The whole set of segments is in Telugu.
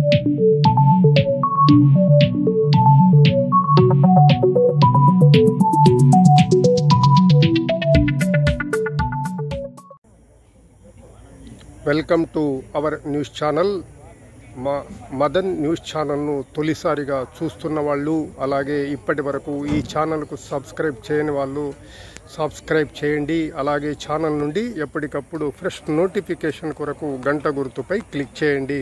welcome to our news channel మా మదన్ న్యూస్ ఛానల్ను తొలిసారిగా చూస్తున్న వాళ్ళు అలాగే ఇప్పటి వరకు ఈ ఛానల్కు సబ్స్క్రైబ్ చేయని వాళ్ళు సబ్స్క్రైబ్ చేయండి అలాగే ఛానల్ నుండి ఎప్పటికప్పుడు ఫ్రెష్ నోటిఫికేషన్ కొరకు గంట గుర్తుపై క్లిక్ చేయండి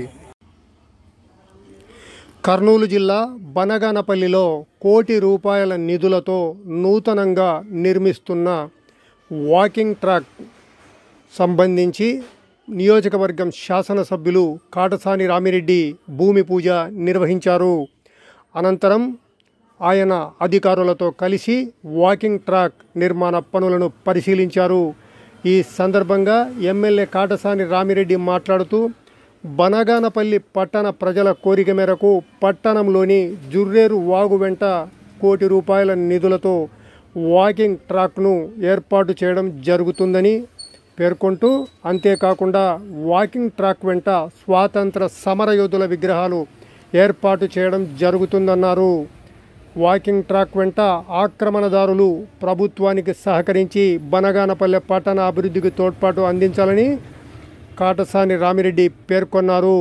కర్నూలు జిల్లా బనగానపల్లిలో కోటి రూపాయల నిధులతో నూతనంగా నిర్మిస్తున్న వాకింగ్ ట్రాక్ సంబంధించి నియోజకవర్గం శాసనసభ్యులు కాటసాని రామిరెడ్డి భూమి పూజ నిర్వహించారు అనంతరం ఆయన అధికారులతో కలిసి వాకింగ్ ట్రాక్ నిర్మాణ పనులను పరిశీలించారు ఈ సందర్భంగా ఎమ్మెల్యే కాటసాని రామిరెడ్డి మాట్లాడుతూ బనగానపల్లి పట్టణ ప్రజల కోరిక మేరకు పట్టణంలోని జుర్రేరు వాగు వెంట కోటి రూపాయల నిధులతో వాకింగ్ ట్రాక్ను ఏర్పాటు చేయడం జరుగుతుందని పేర్కొంటూ అంతేకాకుండా వాకింగ్ ట్రాక్ వెంట స్వాతంత్ర సమరయోధుల విగ్రహాలు ఏర్పాటు చేయడం జరుగుతుందన్నారు వాకింగ్ ట్రాక్ వెంట ఆక్రమణదారులు ప్రభుత్వానికి సహకరించి బనగానపల్లె పట్టణ అభివృద్ధికి తోడ్పాటు అందించాలని కాటసాని రామిరెడ్డి పేర్కొన్నారు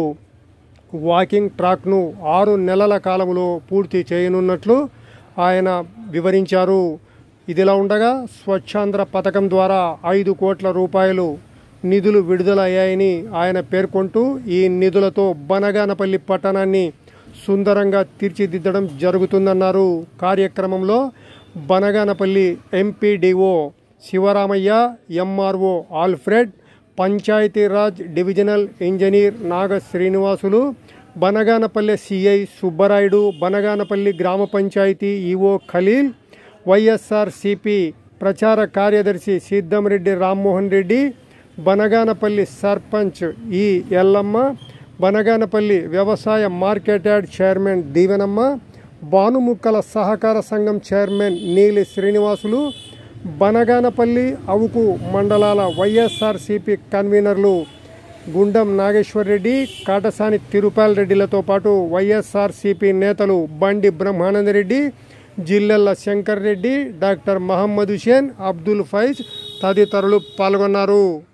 వాకింగ్ ట్రాక్ను ఆరు నెలల కాలంలో పూర్తి చేయనున్నట్లు ఆయన వివరించారు ఇదిలా ఉండగా స్వచ్ఛాంధ్ర పథకం ద్వారా ఐదు కోట్ల రూపాయలు నిధులు విడుదలయ్యాయని ఆయన పేర్కొంటూ ఈ నిధులతో బనగానపల్లి పట్టణాన్ని సుందరంగా తీర్చిదిద్దడం జరుగుతుందన్నారు కార్యక్రమంలో Banaganapalli MPDO Sivaramaiah MRO Alfred Panchayati Raj divisional engineer Naga Srinivasulu Banaganapalle CI Subbarayudu Banaganapalli గ్రామ panchayat EO Khaleel YSR CP ప్రచార కార్యదర్శి సిద్ధంరెడ్డి రామ్మోహన్ రెడ్డి బనగానపల్లి సర్పంచ్ ఈ ఎల్లమ్మ బనగానపల్లి వ్యవసాయ market yard chairman Deevenamma Bhanumukkala సహకార సంఘం చైర్మన్ నీలి శ్రీనివాసులు బనగానపల్లి అవుకు మండలాల వైఎస్ఆర్సిపి కన్వీనర్లు గుండం నాగేశ్వర్ రెడ్డి కాటసాని తిరుపాల్ రెడ్డిలతో పాటు వైఎస్ఆర్సిపి నేతలు బండి బ్రహ్మానందరెడ్డి జిల్లెల్ల శంకర్ రెడ్డి డాక్టర్ మహమ్మద్ హుసేన్ అబ్దుల్ ఫైజ్ తదితరులు పాల్గొన్నారు